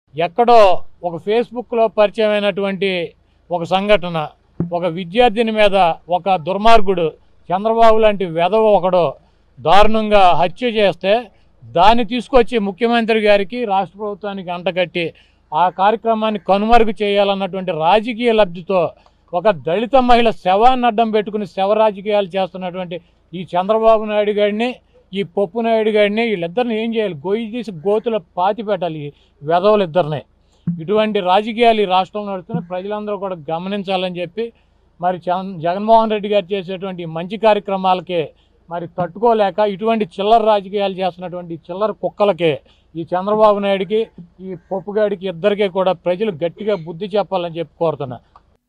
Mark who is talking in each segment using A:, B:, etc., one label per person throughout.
A: ఎక్కడో ఒక ఫేస్బుక్లో పరిచయమైనటువంటి ఒక సంఘటన ఒక విద్యార్థిని మీద ఒక దుర్మార్గుడు చంద్రబాబు లాంటి వెధవ ఒకడు దారుణంగా హత్య చేస్తే దాన్ని తీసుకొచ్చి ముఖ్యమంత్రి గారికి రాష్ట్ర ప్రభుత్వానికి అంటగట్టి ఆ కార్యక్రమాన్ని కనుమరుగు చేయాలన్నటువంటి రాజకీయ లబ్ధితో ఒక దళిత మహిళ శవాన్ని అడ్డం పెట్టుకుని శవ రాజకీయాలు చేస్తున్నటువంటి ఈ చంద్రబాబు నాయుడు గారిని ఈ పప్పు నాయుడు గారిని వీళ్ళిద్దరిని ఏం చేయాలి గొయ్యి తీసి గోతులో పాతి పెట్టాలి ఈ వెధవలిద్దరిని ఇటువంటి రాజకీయాలు ఈ రాష్ట్రంలో నడుస్తున్నాయి ప్రజలందరూ కూడా గమనించాలని చెప్పి మరి చన్- జగన్మోహన్ రెడ్డి గారు చేసేటువంటి ఈ మంచి కార్యక్రమాలకే మరి తట్టుకోలేక ఇటువంటి చిల్లర రాజకీయాలు చేస్తున్నటువంటి ఈ చిల్లర కుక్కలకే ఈ చంద్రబాబు నాయుడికి ఈ పప్పుగాడికి ఇద్దరికీ కూడా ప్రజలు గట్టిగా బుద్ధి చెప్పాలని చెప్పి కోరుతున్నా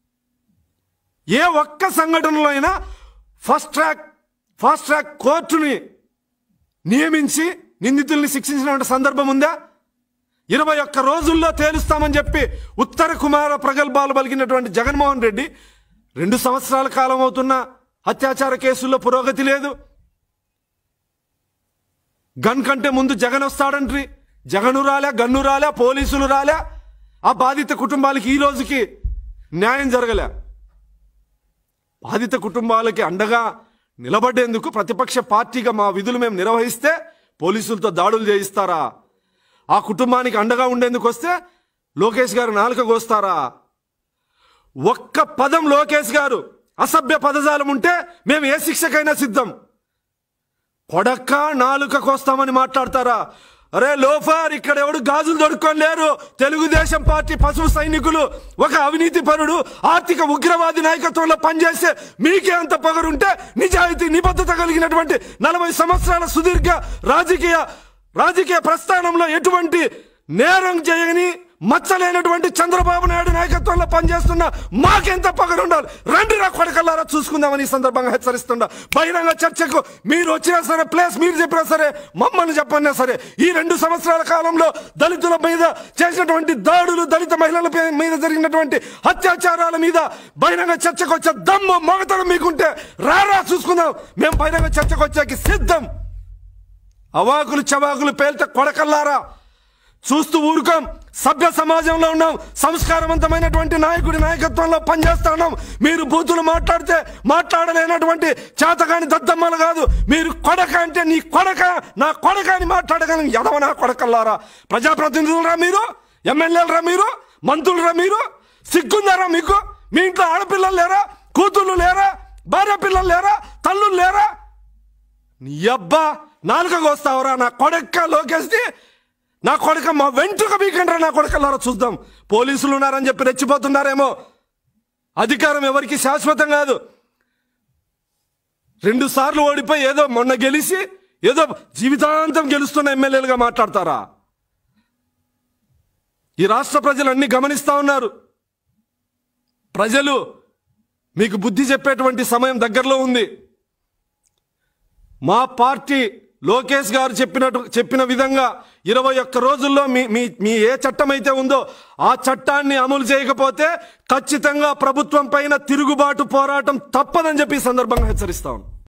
B: ఏ ఒక్క సంఘటనలో అయినా ఫస్ట్ ట్రాక్ ఫాస్ట్ ట్రాక్ కోర్టుని నియమించి నిందితుల్ని శిక్షించినటువంటి సందర్భం ఉందా ఇరవై ఒక్క రోజుల్లో తేలుస్తామని చెప్పి ఉత్తర కుమార ప్రగల్భాలు పలికినటువంటి జగన్మోహన్ రెడ్డి రెండు సంవత్సరాల కాలం అవుతున్న అత్యాచార కేసుల్లో పురోగతి లేదు గన్ కంటే ముందు జగన్ వస్తాడంట్రి జగను రాలే గన్ను రాలే పోలీసులు రాలే ఆ బాధిత కుటుంబాలకి ఈ రోజుకి న్యాయం జరగలే బాధిత కుటుంబాలకి అండగా నిలబడేందుకు ప్రతిపక్ష పార్టీగా మా విధులు మేము నిర్వహిస్తే పోలీసులతో దాడులు చేయిస్తారా ఆ కుటుంబానికి అండగా ఉండేందుకు వస్తే లోకేష్ గారు నాలుక కోస్తారా ఒక్క పదం లోకేష్ గారు అసభ్య పదజాలం ఉంటే మేము ఏ శిక్షకైనా సిద్ధం కొడక్క నాలుక కోస్తామని మాట్లాడతారా అరే లోఫర్ ఇక్కడ ఎవడు గాజులు దొరుకుని లేరు తెలుగుదేశం పార్టీ పశువు సైనికులు ఒక అవినీతి పరుడు ఆర్థిక ఉగ్రవాది నాయకత్వంలో పనిచేసే మీకే అంత పొగరుంటే నిజాయితీ నిబద్ధత కలిగినటువంటి నలభై సంవత్సరాల సుదీర్ఘ రాజకీయ రాజకీయ ప్రస్థానంలో ఎటువంటి నేరం చేయని మచ్చలేనటువంటి చంద్రబాబు నాయుడు నాయకత్వంలో పనిచేస్తున్న మాకెంత పగరు ఉండాలి రండి రా కొడకల్లారా చూసుకుందామని ఈ సందర్భంగా హెచ్చరిస్తుండ బహిరంగ చర్చకు మీరు వచ్చినా సరే ప్లేస్ మీరు చెప్పినా సరే మమ్మల్ని చెప్పన్నా సరే ఈ రెండు సంవత్సరాల కాలంలో దళితుల మీద చేసినటువంటి దాడులు దళిత మహిళల పై- మీద జరిగినటువంటి అత్యాచారాల మీద బహిరంగ చర్చకు వచ్చే దమ్ము మగతనం మీకుంటే రారా చూసుకుందాం మేము బహిరంగ చర్చకు వచ్చాకి సిద్ధం అవాకులు చవాకులు పేల్తే కొడకల్లారా చూస్తూ ఊరుకోం సభ్య సమాజంలో ఉన్నాం సంస్కారవంతమైనటువంటి నాయకుడి నాయకత్వంలో పనిచేస్తా ఉన్నాం మీరు బూతులు మాట్లాడితే మాట్లాడలేనటువంటి చేతగాని దద్దమ్మలు కాదు మీరు కొడక అంటే నీ కొడక నా కొడక అని మాట్లాడగలం ఎదవ నా కొడకల్లారా ప్రజాప్రతినిధులరా మీరు ఎమ్మెల్యేలరా మీరు మంత్రులరా మీరు సిగ్గుందారా మీకు మీ ఇంట్లో ఆడపిల్లలు లేరా కూతుళ్ళు లేరా భార్య పిల్లలు లేరా తల్లులు లేరా నీ అబ్బా నాలుక కోస్తావురా నా కొడక్క లోకేష్ది నా కొడక మా వెంట్రుక బీకండ్రా నా కొడకల్లారా చూద్దాం పోలీసులు ఉన్నారని చెప్పి రెచ్చిపోతున్నారేమో అధికారం ఎవరికి శాశ్వతం కాదు రెండు సార్లు ఓడిపోయి ఏదో మొన్న గెలిచి ఏదో జీవితాంతం గెలుస్తున్న ఎమ్మెల్యేలుగా మాట్లాడతారా ఈ రాష్ట్ర ప్రజలు అన్ని గమనిస్తా ఉన్నారు ప్రజలు మీకు బుద్ధి చెప్పేటువంటి సమయం దగ్గరలో ఉంది మా పార్టీ లోకేష్ గారు చెప్పినట్టు చెప్పిన విధంగా ఇరవై ఒక్క రోజుల్లో మీ మీ మీ ఏ చట్టం అయితే ఉందో ఆ చట్టాన్ని అమలు చేయకపోతే ఖచ్చితంగా ప్రభుత్వం పైన తిరుగుబాటు పోరాటం తప్పదని చెప్పి ఈ సందర్భంగా హెచ్చరిస్తా ఉన్నాం